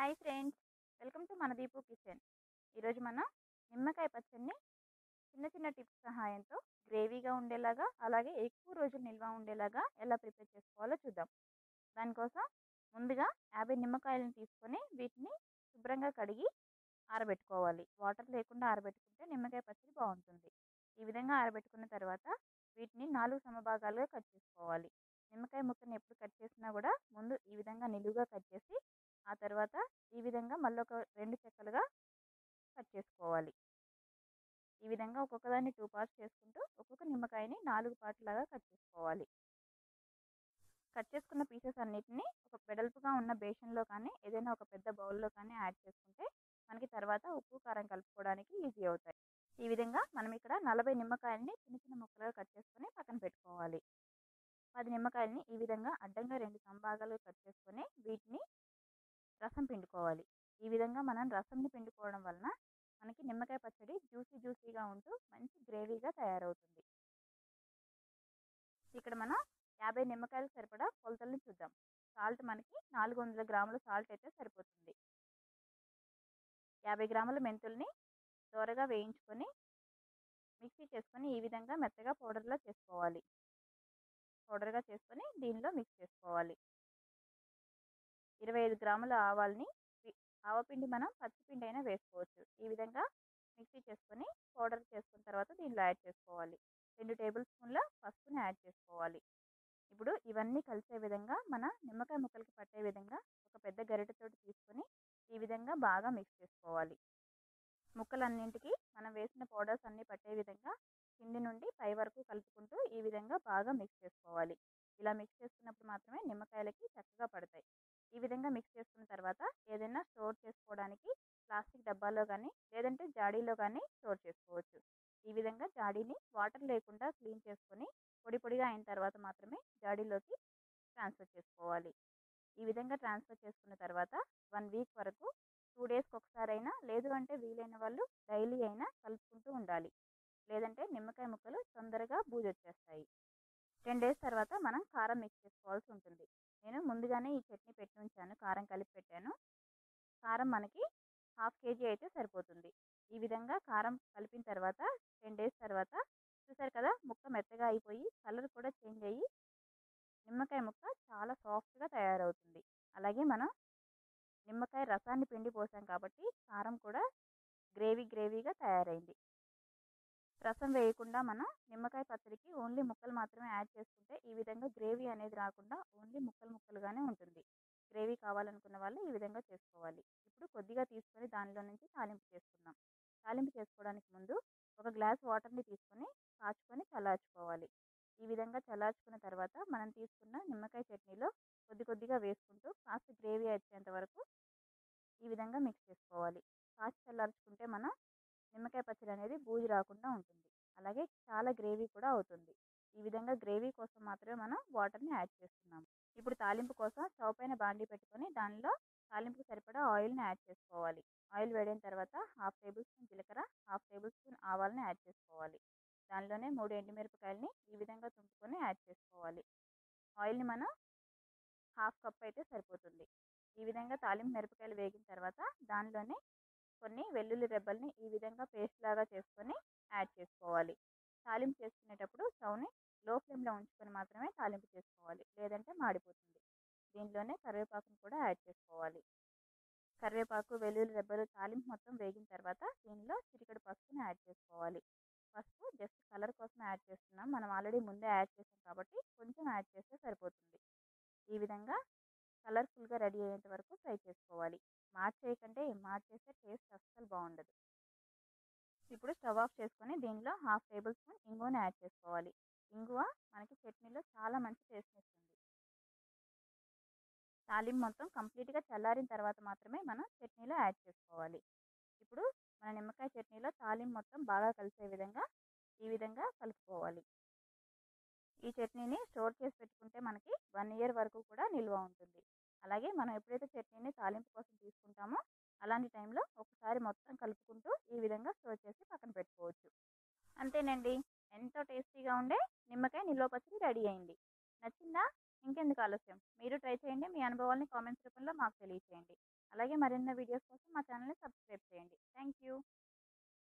hi friends welcome to మన Deepu kitchen ఈరోజు మనం నిమ్మకాయ పచ్చడిని చిన్న చిన్న టిప్స్ సహాయంతో గ్రేవీగా ఉండేలాగా అలాగే ఎక్కువ రోజులు నిల్వ ఉండేలాగా ఎలా ప్రిపేర్ చేసుకోవాలో చూద్దాం దానికోసం ముందుగా యాభై నిమ్మకాయలను తీసుకొని వీటిని శుభ్రంగా కడిగి ఆరబెట్టుకోవాలి వాటర్ లేకుండా ఆరబెట్టుకుంటే నిమ్మకాయ పచ్చడి బాగుంటుంది ఈ విధంగా ఆరబెట్టుకున్న తర్వాత వీటిని నాలుగు సమభాగాలుగా కట్ చేసుకోవాలి నిమ్మకాయ ముక్కని ఎప్పుడు కట్ చేసినా కూడా ముందు ఈ విధంగా నిలువుగా కట్ చేసి ఆ తర్వాత ఈ విధంగా మళ్ళీ ఒక రెండు చెక్కలుగా కట్ చేసుకోవాలి ఈ విధంగా ఒక్కొక్క దాన్ని టూ పార్ట్స్ చేసుకుంటూ ఒక్కొక్క నిమ్మకాయని నాలుగు పార్ట్ లాగా కట్ చేసుకోవాలి కట్ చేసుకున్న పీసెస్ అన్నిటిని ఒక వెడల్పుగా ఉన్న బేషన్లో కానీ ఏదైనా ఒక పెద్ద బౌల్లో కానీ యాడ్ చేసుకుంటే మనకి తర్వాత ఉప్పు కారం కలుపుకోవడానికి ఈజీ అవుతాయి ఈ విధంగా మనం ఇక్కడ నలభై నిమ్మకాయలని చిన్న చిన్న ముక్కలుగా కట్ చేసుకొని పక్కన పెట్టుకోవాలి పది నిమ్మకాయలని ఈ విధంగా అడ్డంగా రెండు సంభాగాలుగా కట్ చేసుకొని వీటిని రసం పిండుకోవాలి ఈ విధంగా మనం రసంని పిండుకోవడం వలన మనకి నిమ్మకాయ పచ్చడి జ్యూసీ జ్యూసీగా ఉంటూ మంచి గ్రేవీగా తయారవుతుంది ఇక్కడ మనం యాభై నిమ్మకాయలు సరిపడా కొలతల్ని చూద్దాం సాల్ట్ మనకి నాలుగు వందల గ్రాముల సాల్ట్ అయితే సరిపోతుంది యాభై గ్రాముల మెంతుల్ని దోరగా వేయించుకొని మిక్సీ చేసుకొని ఈ విధంగా మెత్తగా పౌడర్లో చేసుకోవాలి పౌడర్గా చేసుకొని దీనిలో మిక్స్ చేసుకోవాలి ఇరవై ఐదు గ్రాముల ఆవాల్ని ఆవపిండి మనం పచ్చిపిండి అయినా వేసుకోవచ్చు ఈ విధంగా మిక్సీ చేసుకొని పౌడర్ చేసుకున్న తర్వాత దీనిలో యాడ్ చేసుకోవాలి రెండు టేబుల్ స్పూన్ల పసుపుని యాడ్ చేసుకోవాలి ఇప్పుడు ఇవన్నీ కలిసే విధంగా మన నిమ్మకాయ ముక్కలకి పట్టే విధంగా ఒక పెద్ద గరిటెతోటి తీసుకొని ఈ విధంగా బాగా మిక్స్ చేసుకోవాలి ముక్కలన్నింటికి మనం వేసిన పౌడర్స్ అన్నీ పట్టే విధంగా కింది నుండి పై వరకు కలుపుకుంటూ ఈ విధంగా బాగా మిక్స్ చేసుకోవాలి ఇలా మిక్స్ చేసుకున్నప్పుడు మాత్రమే నిమ్మకాయలకి చక్కగా పడతాయి ఈ విధంగా మిక్స్ చేసుకున్న తర్వాత ఏదైనా స్టోర్ చేసుకోవడానికి ప్లాస్టిక్ డబ్బాలో కానీ లేదంటే జాడీలో కానీ స్టోర్ చేసుకోవచ్చు ఈ విధంగా జాడీని వాటర్ లేకుండా క్లీన్ చేసుకొని పొడి పొడిగా అయిన తర్వాత మాత్రమే జాడీలోకి ట్రాన్స్ఫర్ చేసుకోవాలి ఈ విధంగా ట్రాన్స్ఫర్ చేసుకున్న తర్వాత వన్ వీక్ వరకు టూ డేస్కి ఒకసారి అయినా లేదు అంటే వీలైన వాళ్ళు డైలీ అయినా కలుపుకుంటూ ఉండాలి లేదంటే నిమ్మకాయ ముక్కలు తొందరగా బూజు వచ్చేస్తాయి టెన్ డేస్ తర్వాత మనం కారం మిక్స్ చేసుకోవాల్సి ఉంటుంది నేను ముందుగానే ఈ చట్నీ పెట్టి ఉంచాను కారం కలిపి పెట్టాను కారం మనకి హాఫ్ కేజీ అయితే సరిపోతుంది ఈ విధంగా కారం కలిపిన తర్వాత టెన్ డేస్ తర్వాత చూసారు కదా ముక్క మెత్తగా అయిపోయి కలర్ కూడా చేంజ్ అయ్యి నిమ్మకాయ ముక్క చాలా సాఫ్ట్గా తయారవుతుంది అలాగే మనం నిమ్మకాయ రసాన్ని పిండి పోసాం కాబట్టి కారం కూడా గ్రేవీ గ్రేవీగా తయారైంది రసం వేయకుండా మనం నిమ్మకాయ పచ్చడికి ఓన్లీ ముక్కలు మాత్రమే యాడ్ చేసుకుంటే ఈ విధంగా గ్రేవీ అనేది రాకుండా ఓన్లీ ముక్కలు ముక్కలుగానే ఉంటుంది గ్రేవీ కావాలనుకున్న వాళ్ళు ఈ విధంగా చేసుకోవాలి ఇప్పుడు కొద్దిగా తీసుకొని దానిలో నుంచి తాలింపు చేసుకుందాం తాలింపు చేసుకోవడానికి ముందు ఒక గ్లాస్ వాటర్ని తీసుకొని కాచుకొని చల్లార్చుకోవాలి ఈ విధంగా చల్లార్చుకున్న తర్వాత మనం తీసుకున్న నిమ్మకాయ చట్నీలో కొద్ది కొద్దిగా వేసుకుంటూ కాస్త గ్రేవీ వచ్చేంత వరకు ఈ విధంగా మిక్స్ చేసుకోవాలి కాచి చల్లార్చుకుంటే మనం నిమ్మకాయ పచ్చడి అనేది బూజు రాకుండా ఉంటుంది అలాగే చాలా గ్రేవీ కూడా అవుతుంది ఈ విధంగా గ్రేవీ కోసం మాత్రమే మనం వాటర్ని యాడ్ చేస్తున్నాము ఇప్పుడు తాలింపు కోసం స్టవ్ పైన బాండీ పెట్టుకొని దానిలో తాలింపుకు సరిపడా ఆయిల్ని యాడ్ చేసుకోవాలి ఆయిల్ వేడిన తర్వాత హాఫ్ టేబుల్ స్పూన్ జీలకర్ర హాఫ్ టేబుల్ స్పూన్ ఆవాలని యాడ్ చేసుకోవాలి దానిలోనే మూడు ఎండుమిరపకాయలని ఈ విధంగా తుంపుకొని యాడ్ చేసుకోవాలి ఆయిల్ని మనం హాఫ్ కప్ అయితే సరిపోతుంది ఈ విధంగా తాలింపు మిరపకాయలు వేగిన తర్వాత దానిలోనే కొన్ని వెల్లుల్లి రెబ్బల్ని ఈ విధంగా పేస్ట్ లాగా చేసుకొని యాడ్ చేసుకోవాలి తాలింపు చేసుకునేటప్పుడు స్టవ్ని లో ఫ్లేమ్లో ఉంచుకొని మాత్రమే తాలింపు చేసుకోవాలి లేదంటే మాడిపోతుంది దీనిలోనే కరివేపాకును కూడా యాడ్ చేసుకోవాలి కరివేపాకు వెల్లుల్లి రెబ్బలు తాలింపు మొత్తం వేగిన తర్వాత దీనిలో చిటికెడు పసుపుని యాడ్ చేసుకోవాలి పసుపు జస్ట్ కలర్ కోసం యాడ్ చేస్తున్నాం మనం ఆల్రెడీ ముందే యాడ్ చేసాం కాబట్టి కొంచెం యాడ్ చేస్తే సరిపోతుంది ఈ విధంగా కలర్ఫుల్గా రెడీ అయ్యేంత వరకు ఫ్రై చేసుకోవాలి మార్చేయకంటే మార్చేస్తే టేస్ట్ అస్సలు బాగుండదు ఇప్పుడు స్టవ్ ఆఫ్ చేసుకొని దీనిలో హాఫ్ టేబుల్ స్పూన్ ఇంగువని యాడ్ చేసుకోవాలి ఇంగువ మనకి చట్నీలో చాలా మంచి టేస్ట్ ఇస్తుంది తాలింపు మొత్తం కంప్లీట్గా చల్లారిన తర్వాత మాత్రమే మనం చట్నీలో యాడ్ చేసుకోవాలి ఇప్పుడు మన నిమ్మకాయ చట్నీలో తాలింపు మొత్తం బాగా కలిసే విధంగా ఈ విధంగా కలుపుకోవాలి ఈ చట్నీని స్టోర్ చేసి పెట్టుకుంటే మనకి వన్ ఇయర్ వరకు కూడా నిల్వ ఉంటుంది అలాగే మనం ఎప్పుడైతే చట్నీని తాలింపు కోసం తీసుకుంటామో అలాంటి టైంలో ఒకసారి మొత్తం కలుపుకుంటూ ఈ విధంగా స్టోర్ చేసి పక్కన పెట్టుకోవచ్చు అంతేనండి ఎంతో టేస్టీగా ఉండే నిమ్మకాయ నిల్వ పచ్చడి రెడీ అయింది నచ్చిందా ఇంకెందుకు ఆలస్యం మీరు ట్రై చేయండి మీ అనుభవాల్ని కామెంట్స్ రూపంలో మాకు తెలియచేయండి అలాగే మరిన్ని వీడియోస్ కోసం మా ఛానల్ని సబ్స్క్రైబ్ చేయండి థ్యాంక్ యూ